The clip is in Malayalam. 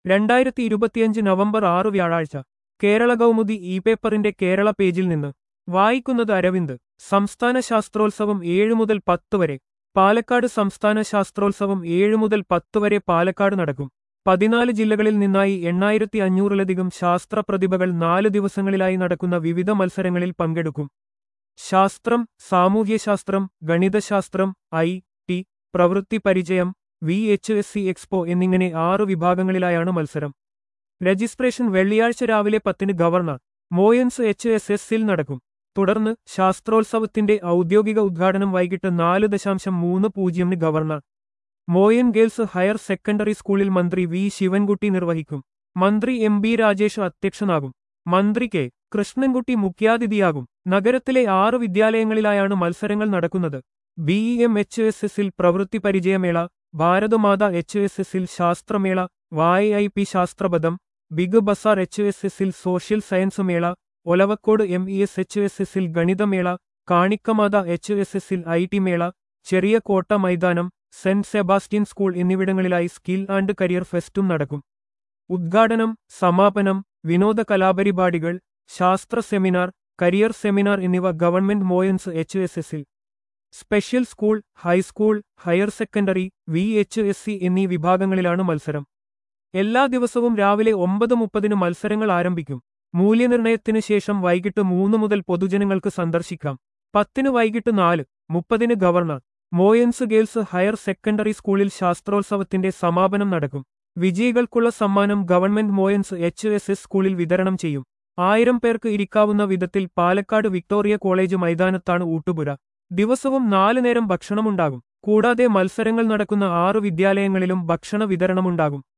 രണ്ടായിരത്തി ഇരുപത്തിയഞ്ച് നവംബർ ആറ് വ്യാഴാഴ്ച കേരള കൗമുദി ഇ പേപ്പറിന്റെ കേരള പേജിൽ നിന്ന് വായിക്കുന്നത് അരവിന്ദ് സംസ്ഥാന ശാസ്ത്രോത്സവം ഏഴു മുതൽ പത്ത് വരെ പാലക്കാട് സംസ്ഥാന ശാസ്ത്രോത്സവം ഏഴു മുതൽ പത്ത് വരെ പാലക്കാട് നടക്കും പതിനാല് ജില്ലകളിൽ നിന്നായി എണ്ണായിരത്തി അഞ്ഞൂറിലധികം ശാസ്ത്ര പ്രതിഭകൾ നാല് ദിവസങ്ങളിലായി നടക്കുന്ന വിവിധ മത്സരങ്ങളിൽ പങ്കെടുക്കും ശാസ്ത്രം സാമൂഹ്യശാസ്ത്രം ഗണിതശാസ്ത്രം ഐ ടി പ്രവൃത്തി പരിചയം V H S C expo എന്നിങ്ങനെ ആറു വിഭാഗങ്ങളിലായാണ് മത്സരം രജിസ്ട്രേഷൻ വെള്ളിയാഴ്ച രാവിലെ പത്തിന് ഗവർണർ മോയൻസ് എച്ച് എസ് എസിൽ നടക്കും തുടർന്ന് ശാസ്ത്രോത്സവത്തിന്റെ ഔദ്യോഗിക ഉദ്ഘാടനം വൈകിട്ട് നാല് ദശാംശം മൂന്ന് പൂജ്യമിന് governor Moyan girls higher secondary സ്കൂളിൽ മന്ത്രി വി ശിവൻകുട്ടി നിർവഹിക്കും മന്ത്രി എം ബി രാജേഷ് അധ്യക്ഷനാകും മന്ത്രി കെ കൃഷ്ണൻകുട്ടി മുഖ്യാതിഥിയാകും നഗരത്തിലെ ആറ് വിദ്യാലയങ്ങളിലായാണ് മത്സരങ്ങൾ നടക്കുന്നത് B E M H S എസിൽ പ്രവൃത്തി പരിചയമേള ഭാരതമാത എച്ച് എസ് എസിൽ ശാസ്ത്രമേള വായ ഐ പി ശാസ്ത്രപദം ബിഗ് ബസാർ എച്ച് എസ് എസിൽ സോഷ്യൽ സയൻസ് മേള Olavakkode M E S H S എസിൽ ഗണിതമേള കാണിക്കമാത എച്ച് എസ് എസിൽ ഐ ടി മേള ചെറിയ കോട്ട മൈതാനം സെന്റ് സെബാസ്റ്റ്യൻ സ്കൂൾ എന്നിവിടങ്ങളിലായി സ്കിൽ ആൻഡ് കരിയർ ഫെസ്റ്റും നടക്കും ഉദ്ഘാടനം സമാപനം വിനോദ കലാപരിപാടികൾ ശാസ്ത്ര സെമിനാർ കരിയർ സെമിനാർ എന്നിവ ഗവൺമെന്റ് മോയൻസ് എച്ച് എസ് എസിൽ special school high school higher secondary V H S C എന്നീ വിഭാഗങ്ങളിലാണ് മത്സരം എല്ലാ ദിവസവും രാവിലെ ഒമ്പത് മുപ്പതിന് മത്സരങ്ങൾ ആരംഭിക്കും മൂല്യനിർണയത്തിന് ശേഷം വൈകിട്ട് മൂന്ന് മുതൽ പൊതുജനങ്ങൾക്ക് സന്ദർശിക്കാം പത്തിന് വൈകിട്ട് നാല് മുപ്പതിന് governor Moyans girls higher secondary സ്കൂളിൽ ശാസ്ത്രോത്സവത്തിന്റെ സമാപനം നടക്കും വിജയികൾക്കുള്ള സമ്മാനം government Moyans H S S school വിതരണം ചെയ്യും ആയിരം പേർക്ക് ഇരിക്കാവുന്ന വിധത്തിൽ പാലക്കാട് വിക്ടോറിയ കോളേജ് മൈതാനത്താണ് ഊട്ടുപുര ദിവസവും നാലു നേരം ഭക്ഷണമുണ്ടാകും കൂടാതെ മത്സരങ്ങൾ നടക്കുന്ന ആറ് വിദ്യാലയങ്ങളിലും ഭക്ഷണ വിതരണമുണ്ടാകും